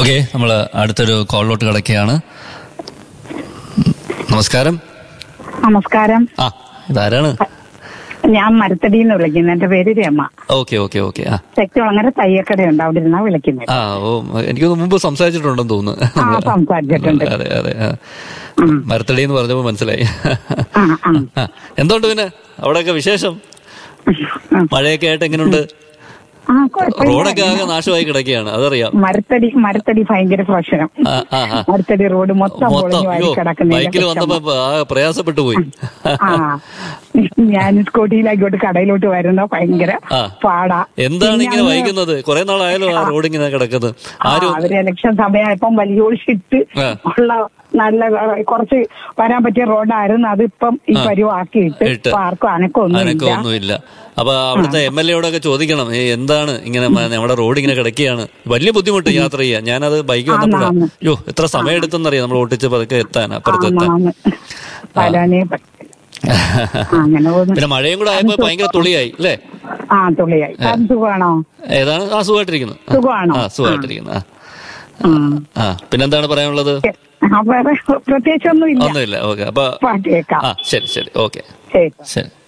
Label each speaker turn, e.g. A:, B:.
A: Okay നമ്മൾ അടുത്തൊരു കോളിലോട്ട് കിടക്കുകയാണ് നമസ്കാരം
B: നമസ്കാരം
A: ആ ഇതാരാണ്
B: ഞാൻ മരത്തടിയിൽ നിന്ന് വിളിക്കുന്നു എന്റെ പേര് രമ
A: ഓക്കെ ഓക്കെ ഓക്കെ ആ
B: ശക്തിവളങ്ങര തയ്യക്കടയുണ്ട് അവിടെ ഇരുന്നാ വിളിക്കുന്നത്
A: ആ ഓ എനിക്കൊന്ന് മുമ്പ് സംസാരിച്ചിട്ടുണ്ടെന്ന് തോന്നുന്നു
B: ആ സംസാരിച്ചിട്ടുണ്ട്
A: അതെ അതെ ആ.
B: ഉം.
A: മരത്തടി എന്ന് പറഞ്ഞപ്പോ മനസ്സിലായി
B: ആ ആ
A: ആ, എന്തുണ്ട് പിന്നെ അവിടെയൊക്കെ വിശേഷം
B: ആ.
A: മഴയൊക്കെ ആയിട്ട് എങ്ങനെയുണ്ട്
B: ആ കുഴപ്പമില്ല.
A: റോഡൊക്കെ ആകെ നാശമായി കിടക്കുകയാണ് അതറിയാം
B: മരത്തടി മരത്തടി ഭയങ്കര പ്രശ്നം
A: ആ, ആ, ആ.
B: മരത്തടി റോഡ് മൊത്തം
A: മൊത്തം
B: പൊളിഞ്ഞു വാരി
A: അയ്യോ
B: കിടക്കുന്നതിന്റെ
A: ബൈക്കിൽ
B: പ്രശ്നം.
A: വന്നപ്പോ ആ പ്രയാസപ്പെട്ടു പോയി
B: ആ ഞാൻ സ്കൂട്ടിയിലായിക്കോട്ട് കടയിലോട്ട് വരുന്ന ഭയങ്കര
A: ആ.
B: പാടാ
A: എന്താണ്
B: പിന്നെ
A: ഇങ്ങനെ
B: അങ്ങ്
A: വൈകുന്നത് കുറെ നാളായാലും ആ റോഡ് ഇങ്ങനെ കിടക്കുന്നത്
B: ആ,
A: ആരും
B: അവര് ഇലക്ഷൻ സമയമായപ്പം വലിയ ഒഴിച്ചിട്ട്
A: ആ.
B: ഉള്ള നല്ല ആ, കുറച്ച് വരാൻ പറ്റിയ റോഡായിരുന്നു അതിപ്പം ഈ പരുവാക്കിയിട്ട്
A: ഇട്ട്.
B: ഇപ്പൊ ആർക്കും അനക്കൊന്നുമില്ല
A: അനക്കമൊന്നുമില്ല അപ്പൊ അവിടുത്തെ എം എൽ എയോടൊക്കെ ചോദിക്കണം ഏ, എന്താണ് ഇങ്ങനെ മ- നമ്മുടെ റോഡ് ഇങ്ങനെ കിടക്കുകയാണ് വലിയ ബുദ്ധിമുട്ട് യാത്ര ചെയ്യാൻ ഞാനത് ബൈക്ക് വന്നപ്പോഴാ
B: ആന്ന്.
A: അയ്യോ എത്ര സമയം എടുത്തെന്നറിയാം നമ്മൾ ഒട്ടിച്ച് പതുക്കെ എത്താൻ അപ്പുറത്ത് എത്താൻ
B: ആന്ന്. വരാനേ പറ്റ- അങ്ങനെ പോകുന്നു
A: പിന്നെ മഴയും കൂടെ ആയപ്പോ ഭയങ്കര തുളിയായി അല്ലേ
B: ആ തുള്ളിയായി അത് സുഖമാണോ
A: ഏതാണ് ആ സുഖമായിട്ടിരിക്കുന്നു
B: സുഖമാണോ?
A: ആ സുഖമായിട്ടിരിക്കുന്നു ആ
B: ഉം.
A: ആ പിന്നെന്താണ് പറയാനുള്ളത്
B: ആ, വേറെ പ്രത്യേകിച്ചൊന്നും ഇല്ല
A: ഒന്നുമില്ല ഓക്കെ അപ്പൊ
B: പാട്ട് കേൾക്കാം
A: ആ ശരി ശരി ഓക്കെ
B: ശരി
A: ശരി